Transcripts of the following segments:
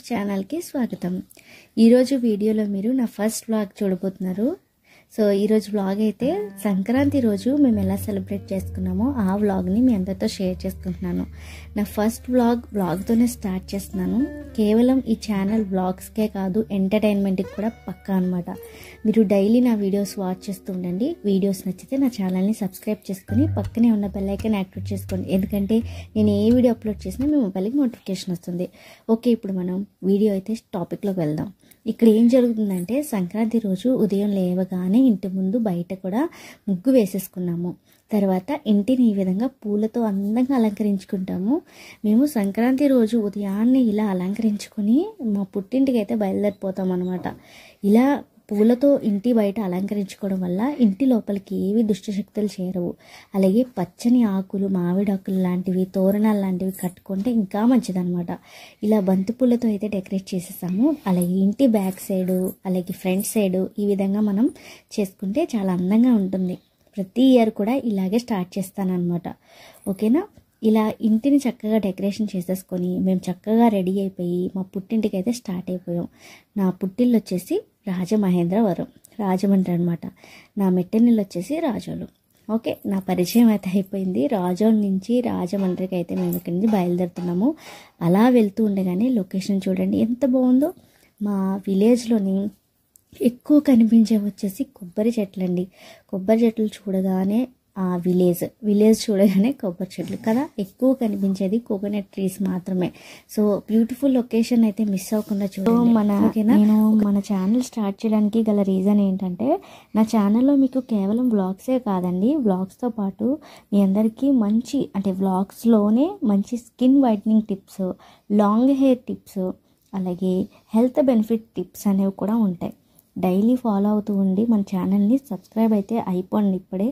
ఛానల్కి స్వాగతం ఈరోజు వీడియోలో మీరు నా ఫస్ట్ వ్లాగ్ చూడబోతున్నారు సో ఈరోజు వ్లాగ్ అయితే సంక్రాంతి రోజు మేము ఎలా సెలబ్రేట్ చేసుకున్నామో ఆ వ్లాగ్ని మీ అందరితో షేర్ చేసుకుంటున్నాను నా ఫస్ట్ వ్లాగ్ వ్లాగ్తోనే స్టార్ట్ చేస్తున్నాను కేవలం ఈ ఛానల్ వ్లాగ్స్కే కాదు ఎంటర్టైన్మెంట్కి కూడా పక్కా అనమాట మీరు డైలీ నా వీడియోస్ వాచ్ చేస్తూ ఉండండి వీడియోస్ నచ్చితే నా ఛానల్ని సబ్స్క్రైబ్ చేసుకుని పక్కనే ఉన్న బెల్ ఐకాన్ యాక్టివేట్ చేసుకోండి ఎందుకంటే నేను ఏ వీడియో అప్లోడ్ చేసినా మీ మొబైల్కి నోటిఫికేషన్ వస్తుంది ఓకే ఇప్పుడు మనం వీడియో అయితే టాపిక్లోకి వెళ్దాం ఇక్కడ ఏం జరుగుతుందంటే సంక్రాంతి రోజు ఉదయం లేవగానే ఇంటి ముందు బయట కూడా ముగ్గు వేసేసుకున్నాము తర్వాత ఇంటిని ఈ విధంగా పూలతో అందంగా అలంకరించుకుంటాము మేము సంక్రాంతి రోజు ఉదయాన్నే ఇలా అలంకరించుకొని మా పుట్టింటికి అయితే బయలుదేరిపోతాం అనమాట ఇలా పూలతో ఇంటి బయట అలంకరించుకోవడం వల్ల ఇంటి లోపలికి ఏవి దుష్టశక్తులు చేరవు అలాగే పచ్చని ఆకులు మామిడి ఆకులు లాంటివి తోరణాలు లాంటివి కట్టుకుంటే ఇంకా మంచిదన్నమాట ఇలా బంతి పూలతో అయితే డెకరేట్ చేసేసాము అలాగే ఇంటి బ్యాక్ సైడు అలాగే ఫ్రంట్ సైడు ఈ విధంగా మనం చేసుకుంటే చాలా అందంగా ఉంటుంది ప్రతి ఇయర్ కూడా ఇలాగే స్టార్ట్ చేస్తానన్నమాట ఓకేనా ఇలా ఇంటిని చక్కగా డెకరేషన్ చేసేసుకొని మేము చక్కగా రెడీ అయిపోయి మా పుట్టింటికి అయితే స్టార్ట్ అయిపోయాం నా పుట్టిల్లు వచ్చేసి రాజమహేంద్రవరం రాజమండ్రి అనమాట నా మెట్టనిల్లు వచ్చేసి రాజోలు ఓకే నా పరిచయం అయితే అయిపోయింది రాజోల్ నుంచి రాజమండ్రికి అయితే మేము ఇక్కడి నుంచి బయలుదేరుతున్నాము అలా వెళ్తూ ఉండగానే లొకేషన్ చూడండి ఎంత బాగుందో మా విలేజ్లోని ఎక్కువ కనిపించే వచ్చేసి కొబ్బరి చెట్లండి కొబ్బరి చెట్లు చూడగానే ఆ విలేజ్ విలేజ్ చూడగానే కొబ్బరి చెట్లు కదా ఎక్కువ కనిపించేది కోకోనట్ ట్రీస్ మాత్రమే సో బ్యూటిఫుల్ లొకేషన్ అయితే మిస్ అవ్వకుండా చూడండి మన నేను మన ఛానల్ స్టార్ట్ చేయడానికి గల రీజన్ ఏంటంటే నా ఛానల్లో మీకు కేవలం వ్లాగ్సే కాదండి వ్లాగ్స్తో పాటు మీ అందరికీ మంచి అంటే వ్లాగ్స్లోనే మంచి skin whitening tips long hair tips అలాగే హెల్త్ బెనిఫిట్ టిప్స్ అనేవి కూడా ఉంటాయి డైలీ ఫాలో అవుతూ ఉండి మన ఛానల్ని సబ్స్క్రైబ్ అయితే అయిపోండి ఇప్పుడే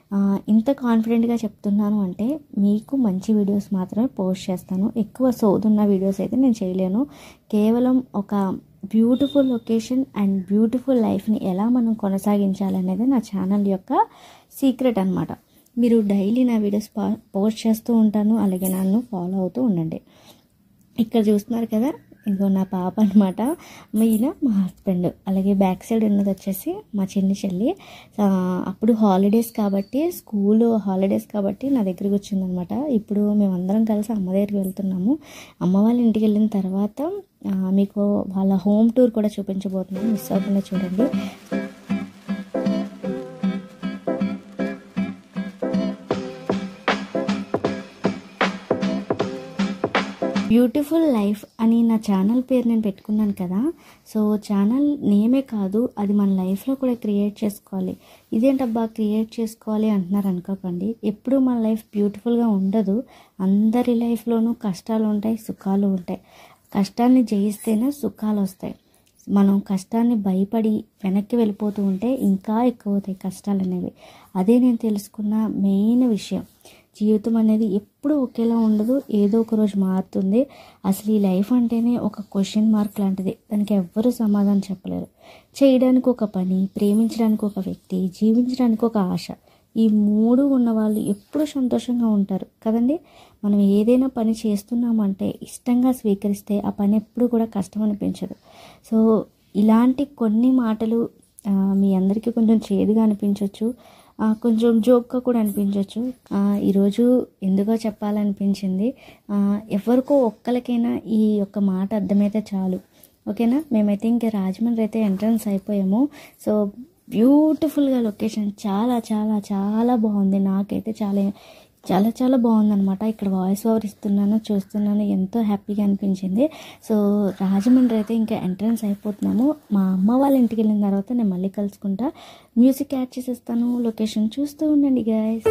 ఇంత కాన్ఫిడెంట్గా చెప్తున్నాను అంటే మీకు మంచి వీడియోస్ మాత్రమే పోస్ట్ చేస్తాను ఎక్కువ సోదున్న వీడియోస్ అయితే నేను చేయలేను కేవలం ఒక బ్యూటిఫుల్ లొకేషన్ అండ్ బ్యూటిఫుల్ లైఫ్ని ఎలా మనం కొనసాగించాలనేది నా ఛానల్ యొక్క సీక్రెట్ అనమాట మీరు డైలీ నా వీడియోస్ పోస్ట్ చేస్తూ ఉంటాను అలాగే నన్ను ఫాలో అవుతూ ఉండండి ఇక్కడ చూస్తున్నారు కదా ఇంకో నా పాప అనమాట ఈయన మా హస్బెండ్ అలాగే బ్యాక్ సైడ్ ఉన్నది వచ్చేసి మా చిన్ని చెల్లి అప్పుడు హాలిడేస్ కాబట్టి స్కూల్ హాలిడేస్ కాబట్టి నా దగ్గరికి వచ్చిందనమాట ఇప్పుడు మేమందరం కలిసి అమ్మ దగ్గరికి వెళ్తున్నాము అమ్మ వాళ్ళ ఇంటికి వెళ్ళిన తర్వాత మీకు వాళ్ళ హోమ్ టూర్ కూడా చూపించబోతున్నాను మిస్ అవ్వకుండా చూడండి బ్యూటిఫుల్ లైఫ్ అని నా ఛానల్ పేరు నేను పెట్టుకున్నాను కదా సో ఛానల్ నేమే కాదు అది మన లైఫ్లో కూడా క్రియేట్ చేసుకోవాలి ఇదేంటబ్బా క్రియేట్ చేసుకోవాలి అంటున్నారు అనుకోకండి ఎప్పుడు మన లైఫ్ బ్యూటిఫుల్గా ఉండదు అందరి లైఫ్లోనూ కష్టాలు ఉంటాయి సుఖాలు ఉంటాయి కష్టాన్ని జయిస్తేనే సుఖాలు వస్తాయి మనం కష్టాన్ని భయపడి వెనక్కి వెళ్ళిపోతూ ఉంటే ఇంకా ఎక్కువ అవుతాయి కష్టాలు అనేవి అదే నేను తెలుసుకున్న మెయిన్ విషయం జీవితం అనేది ఎప్పుడు ఒకేలా ఉండదు ఏదో ఒక రోజు మారుతుంది అసలు ఈ లైఫ్ అంటేనే ఒక క్వశ్చన్ మార్క్ లాంటిది దానికి ఎవ్వరూ సమాధానం చెప్పలేరు చేయడానికి ఒక పని ప్రేమించడానికి ఒక వ్యక్తి జీవించడానికి ఒక ఆశ ఈ మూడు ఉన్న వాళ్ళు ఎప్పుడు సంతోషంగా ఉంటారు కదండి మనం ఏదైనా పని చేస్తున్నామంటే ఇష్టంగా స్వీకరిస్తే ఆ పని ఎప్పుడు కూడా కష్టం అనిపించదు సో ఇలాంటి కొన్ని మాటలు మీ అందరికీ కొంచెం చేదుగా అనిపించవచ్చు కొంచెం జోక్గా కూడా అనిపించవచ్చు ఈరోజు ఎందుకో చెప్పాలనిపించింది ఎవరికో ఒక్కరికైనా ఈ యొక్క మాట అర్థమైతే చాలు ఓకేనా మేమైతే ఇంకా రాజమండ్రి అయితే ఎంట్రన్స్ అయిపోయాము సో బ్యూటిఫుల్గా లొకేషన్ చాలా చాలా చాలా బాగుంది నాకైతే చాలా చాలా చాలా బాగుందనమాట ఇక్కడ వాయిస్ ఓవర్ ఇస్తున్నాను చూస్తున్నాను ఎంతో హ్యాపీగా అనిపించింది సో రాజమండ్రి అయితే ఇంకా ఎంట్రన్స్ అయిపోతున్నాము మా అమ్మ వాళ్ళ ఇంటికి వెళ్ళిన తర్వాత నేను మళ్ళీ కలుసుకుంటా మ్యూజిక్ యాడ్ చేసేస్తాను లొకేషన్ చూస్తూ ఉండండి గాయస్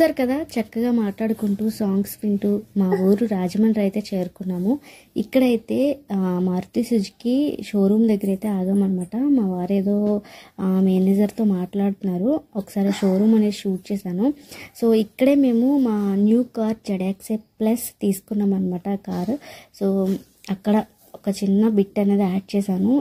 చూసారు కదా చక్కగా మాట్లాడుకుంటూ సాంగ్స్ వింటూ మా ఊరు రాజమండ్రి అయితే చేరుకున్నాము ఇక్కడైతే ఆ, మారుతి సుజుకి షోరూమ్ దగ్గర అయితే ఆగామన్నమాట మా వారు ఏదో ఆ, మేనేజర్తో మాట్లాడుతున్నారు ఒకసారి షోరూమ్ అనేది షూట్ చేశాను సో ఇక్కడే మేము మా న్యూ కార్ జెడాక్సే ప్లస్ తీసుకున్నాం అనమాట కారు సో అక్కడ ఒక చిన్న బిట్ అనేది యాడ్ చేశాను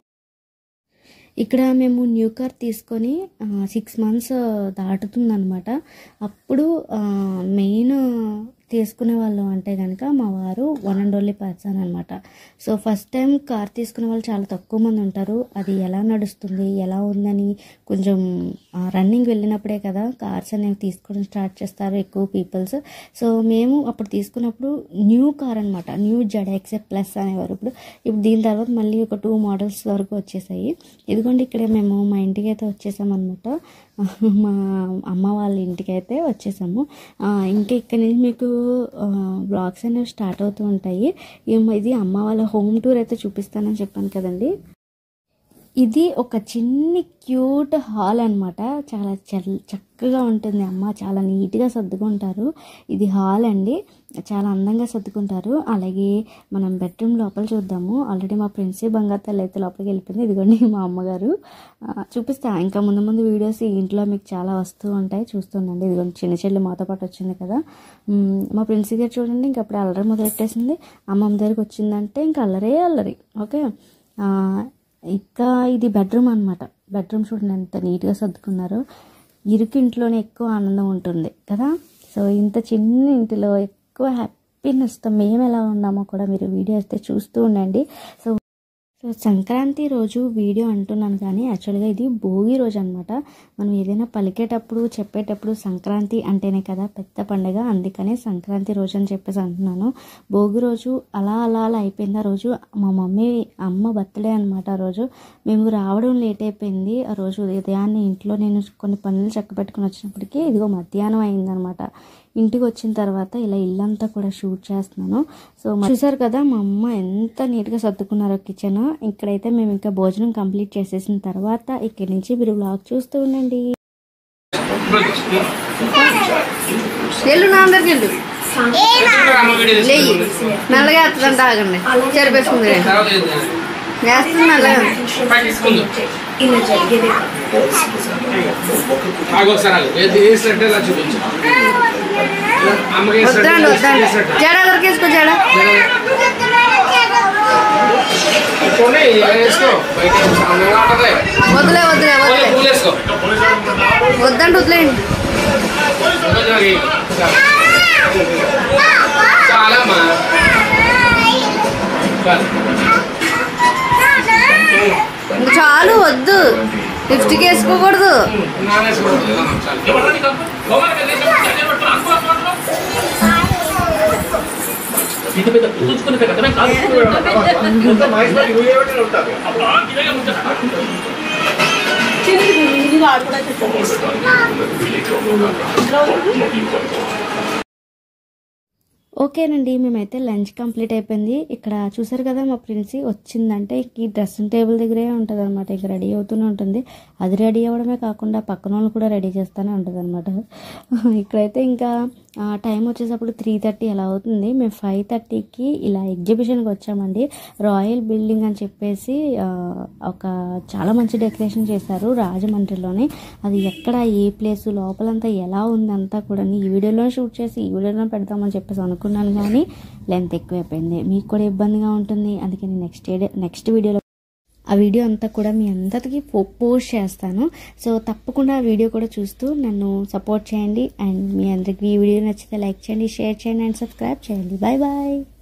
ఇక్కడ మేము న్యూ కార్ తీసుకొని సిక్స్ మంత్స్ దాటుతుందనమాట అప్పుడు మెయిన్ తీసుకునే వాళ్ళు అంటే కనుక మా వారు వన్ అండ్ ఓన్లీ పర్సన్ అనమాట సో ఫస్ట్ టైం కార్ తీసుకునే వాళ్ళు చాలా తక్కువ మంది ఉంటారు అది ఎలా నడుస్తుంది ఎలా ఉందని కొంచెం రన్నింగ్ వెళ్ళినప్పుడే కదా కార్స్ అనేవి తీసుకోవడం స్టార్ట్ చేస్తారు ఎక్కువ పీపుల్స్ సో మేము అప్పుడు తీసుకున్నప్పుడు న్యూ కార్ అనమాట న్యూ జెడ్ ఎక్సెప్ ప్లస్ అనేవారు ఇప్పుడు ఇప్పుడు దీని తర్వాత మళ్ళీ ఒక టూ మోడల్స్ వరకు వచ్చేసాయి ఇదిగోండి ఇక్కడ మేము మా ఇంటికి అయితే వచ్చేసామన్నమాట మా అమ్మ వాళ్ళ ఇంటికి అయితే వచ్చేసాము ఆ, ఇంకా ఇక్కడ నుంచి మీకు బ్లాగ్స్ అనేవి స్టార్ట్ అవుతూ ఉంటాయి ఏం- ఇది అమ్మ వాళ్ళ హోమ్ టూర్ అయితే చూపిస్తానని చెప్పాను కదండి ఇది ఒక చిన్ని క్యూట్ హాల్ అన్నమాట చాలా చల్ చక్కగా ఉంటుంది అమ్మ చాలా నీట్గా సర్దుకుంటారు ఇది హాల్ అండి చాలా అందంగా సర్దుకుంటారు అలాగే మనం బెడ్రూమ్ లోపల చూద్దాము ఆల్రెడీ మా ప్రిన్సీ బంగారు తల్లి అయితే లోపలికి వెళ్ళిపోయింది ఇదిగోండి మా అమ్మగారు ఆ, చూపిస్తా ఇంకా ముందు ముందు వీడియోస్ ఈ ఇంట్లో మీకు చాలా వస్తూ ఉంటాయి చూస్తుండండి ఇదిగోండి చిన్న చెల్లి మాతో పాటు వచ్చింది కదా మ్, మా ప్రిన్సీ గారు చూడండి ఇంకా అప్పుడే అల్లరి మొదలెట్టేసింది అమ్మమ్మ దగ్గరికి వచ్చిందంటే ఇంకా అల్లరే అల్లరి ఓకే ఆ, ఇంకా ఇది బెడ్రూమ్ అనమాట బెడ్రూమ్ చూడండి ఎంత నీట్గా సర్దుకున్నారో ఇరుకు ఇంట్లోనే ఎక్కువ ఆనందం ఉంటుంది కదా సో ఇంత చిన్న ఇంటిలో ఎక్కువ హ్యాపీనెస్తో మేము ఎలా ఉన్నామో కూడా మీరు వీడియో అయితే చూస్తూ ఉండండి సో సో సంక్రాంతి రోజు వీడియో అంటున్నాను కానీ యాక్చువల్గా ఇది భోగి రోజు అనమాట మనం ఏదైనా పలికేటప్పుడు చెప్పేటప్పుడు సంక్రాంతి అంటేనే కదా పెద్ద పండుగ అందుకనే సంక్రాంతి రోజు అని చెప్పేసి అంటున్నాను భోగి రోజు అలా అలా అలా అయిపోయింది ఆ రోజు మా మమ్మీ అమ్మ బర్త్డే అనమాట ఆ రోజు మేము రావడం లేట్ అయిపోయింది ఆ రోజు ఉదయాన్నే ఇంట్లో నేను కొన్ని పనులు చక్క పెట్టుకుని వచ్చినప్పటికీ ఇదిగో మధ్యాహ్నం అయిందనమాట ఇంటికి వచ్చిన తర్వాత ఇలా ఇల్లంతా కూడా షూట్ చేస్తున్నాను సో మ- చూసారు కదా మా అమ్మ ఎంత నీట్గా సర్దుకున్నారో కిచెన్ ఇక్కడైతే మేము ఇంకా భోజనం కంప్లీట్ చేసేసిన తర్వాత ఇక్కడి నుంచి మీరు బ్లాగ్ చూస్తూ ఉండండి వెళ్ళు నా అందరికి వెళ్ళు లేయి మెల్లగా ఎత్తదంట ఆగండి చెరిపేసుకుంది వేస్తుంది మెల్లగా ఆగోసారి ఆగు. ఏది వేసినట్టే ఇలా చూపించు అమ్మకి వేసినట్టు వద్దండి వద్దండి వేసినట్టు. జడ దొరికేసుకో జడ చూడండి, ఇలా వేసుకో బయట అందంగా ఉంటది వదిలే వదిలే పూలు- వదిలే పూలు వేసుకో వద్దండి వదిలేయండి కొంచెం ఆగి. చాలా అమ్మా చాలు. ఇంక చాలు వద్దు లిప్స్టిక్ వేసుకోకూడదు నాన్న వేసుకో. చాలు. ఇది మీద కూర్చుకుని పెట్టడమే కాదు ఓకేనండి మేమైతే లంచ్ కంప్లీట్ అయిపోయింది ఇక్కడ చూసారు కదా మా ప్రిన్సీ వచ్చిందంటే ఈ డ్రెస్సింగ్ టేబుల్ దగ్గరే ఉంటుంది అనమాట ఇక రెడీ అవుతూనే ఉంటుంది అది రెడీ అవ్వడమే కాకుండా పక్కన వాళ్ళు కూడా రెడీ చేస్తూనే ఉంటుంది అనమాట ఇక్కడైతే ఇంకా ఆ, టైం వచ్చేసప్పుడు త్రీ థర్టీ అలా అవుతుంది మేము ఫైవ్ థర్టీకి ఇలా ఎగ్జిబిషన్కి వచ్చామండి రాయల్ బిల్డింగ్ అని చెప్పేసి ఆ, ఒక చాలా మంచి డెకరేషన్ చేశారు రాజమండ్రిలోనే అది ఎక్కడ ఏ ప్లేస్ లోపలంతా ఎలా ఉందంతా కూడా ఈ వీడియోలో షూట్ చేసి ఈ వీడియోలో పెడదామని చెప్పేసి అనుకున్నాను కానీ లెంత్ ఎక్కువైపోయింది మీకు కూడా ఇబ్బందిగా ఉంటుంది అందుకని నెక్స్ట్ నెక్స్ట్ వీడియోలో ఆ వీడియో అంతా కూడా మీ అందరికీ పో- పోస్ట్ చేస్తాను సో తప్పకుండా ఆ వీడియో కూడా చూస్తూ నన్ను సపోర్ట్ చేయండి అండ్ మీ అందరికీ ఈ వీడియో నచ్చితే లైక్ చేయండి షేర్ చేయండి అండ్ సబ్స్క్రైబ్ చేయండి బాయ్ బాయ్